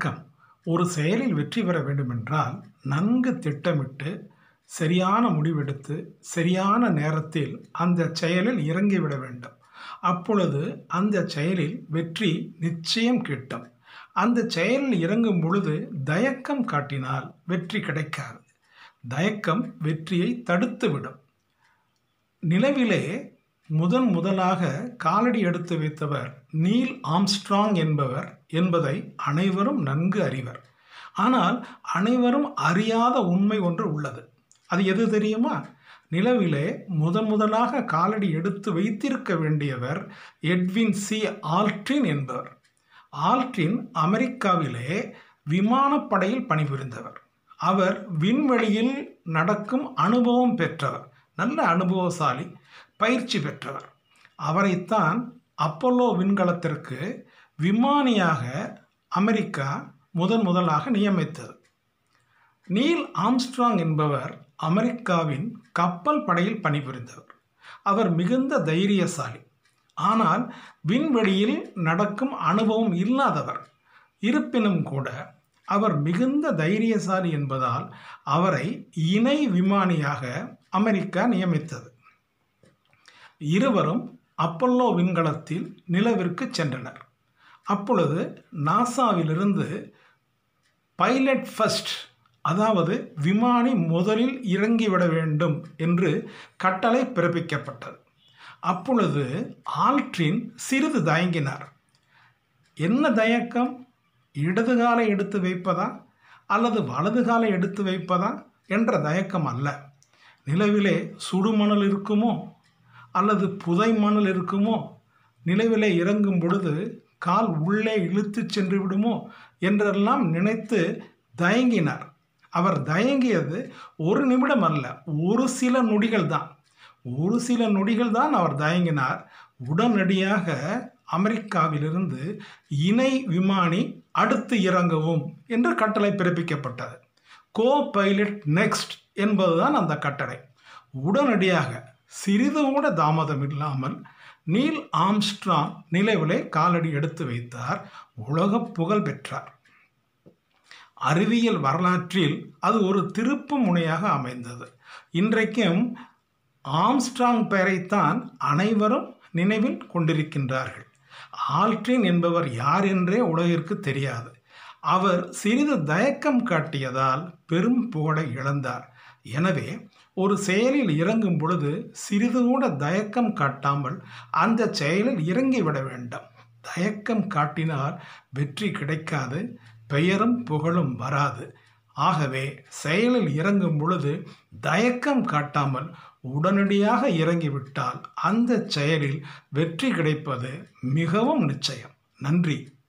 வணக்கம் ஒரு செயலில் வெற்றி பெற வேண்டுமென்றால் நன்கு திட்டமிட்டு சரியான முடிவெடுத்து சரியான நேரத்தில் அந்த செயலில் இறங்கிவிட வேண்டும் அப்பொழுது அந்த செயலில் வெற்றி நிச்சயம் கிட்டும் அந்த செயலில் இறங்கும் பொழுது தயக்கம் காட்டினால் வெற்றி கிடைக்காது தயக்கம் வெற்றியை தடுத்துவிடும் நிலவிலே முதன் முதலாக காலடி எடுத்து வைத்தவர் நீல் ஆம்ஸ்ட்ராங் என்பவர் என்பதை அனைவரும் நன்கு அறிவர் ஆனால் அனைவரும் அறியாத உண்மை ஒன்று உள்ளது அது எது தெரியுமா நிலவிலே முதன் முதலாக காலடி எடுத்து வைத்திருக்க வேண்டியவர் எட்வின் சி ஆல்ட்ரின் என்பவர் ஆல்ட்ரின் அமெரிக்காவிலே விமானப்படையில் பணிபுரிந்தவர் அவர் விண்வெளியில் நடக்கும் அனுபவம் பெற்றவர் நல்ல அனுபவசாலி பயிற்சி பெற்றவர் அவரைத்தான் அப்போலோ விண்கலத்திற்கு விமானியாக அமெரிக்கா முதன் முதலாக நியமித்தது நீல் ஆம்ஸ்ட்ராங் என்பவர் அமெரிக்காவின் கப்பல் படையில் பணிபுரிந்தவர் அவர் மிகுந்த தைரியசாலி ஆனால் விண்வெளியில் நடக்கும் அனுபவம் இல்லாதவர் இருப்பினும் கூட அவர் மிகுந்த தைரியசாலி என்பதால் அவரை இணை விமானியாக அமெரிக்கா நியமித்தது இருவரும் அப்பல்லோ விண்கலத்தில் நிலவிற்கு சென்றனர் அப்பொழுது நாசாவிலிருந்து பைலட் ஃபர்ஸ்ட் அதாவது விமானி முதலில் இறங்கிவிட வேண்டும் என்று கட்டளை பிறப்பிக்கப்பட்டது அப்பொழுது ஆல்ட்ரின் சிறிது தயங்கினார் என்ன தயக்கம் இடது காலை எடுத்து வைப்பதா அல்லது வலது காலை எடுத்து வைப்பதா என்ற தயக்கம் அல்ல நிலவிலே சுடுமணல் இருக்குமோ அல்லது புதை மணல் இருக்குமோ நிலவிலே இறங்கும் பொழுது கால் உள்ளே இழுத்துச் சென்று விடுமோ என்றெல்லாம் நினைத்து தயங்கினார் அவர் தயங்கியது ஒரு நிமிடம் அல்ல ஒரு சில நொடிகள் தான் ஒரு சில நொடிகள் தான் அவர் தயங்கினார் உடனடியாக அமெரிக்காவிலிருந்து இணை விமானி அடுத்து இறங்கவும் என்று கட்டளை பிறப்பிக்கப்பட்டது கோ பைலட் நெக்ஸ்ட் என்பதுதான் அந்த கட்டளை உடனடியாக சிறிது கூட தாமதம் இல்லாமல் நீல் ஆம்ஸ்ட்ராங் நிலவிலே காலடி எடுத்து வைத்தார் உலக புகழ் பெற்றார் அறிவியல் வரலாற்றில் அது ஒரு திருப்பு முனையாக அமைந்தது இன்றைக்கும் ஆம்ஸ்ட்ராங் பெயரைத்தான் அனைவரும் நினைவில் கொண்டிருக்கின்றார்கள் ஆல்ட்ரின் என்பவர் யார் என்றே உலகிற்கு தெரியாது அவர் சிறிது தயக்கம் காட்டியதால் பெரும் புகழை இழந்தார் எனவே ஒரு செயலில் இறங்கும் பொழுது சிறிது கூட தயக்கம் காட்டாமல் அந்த செயலில் இறங்கிவிட வேண்டும் தயக்கம் காட்டினால் வெற்றி கிடைக்காது பெயரும் புகழும் வராது ஆகவே செயலில் இறங்கும் பொழுது தயக்கம் காட்டாமல் உடனடியாக இறங்கிவிட்டால் அந்த செயலில் வெற்றி கிடைப்பது மிகவும் நிச்சயம் நன்றி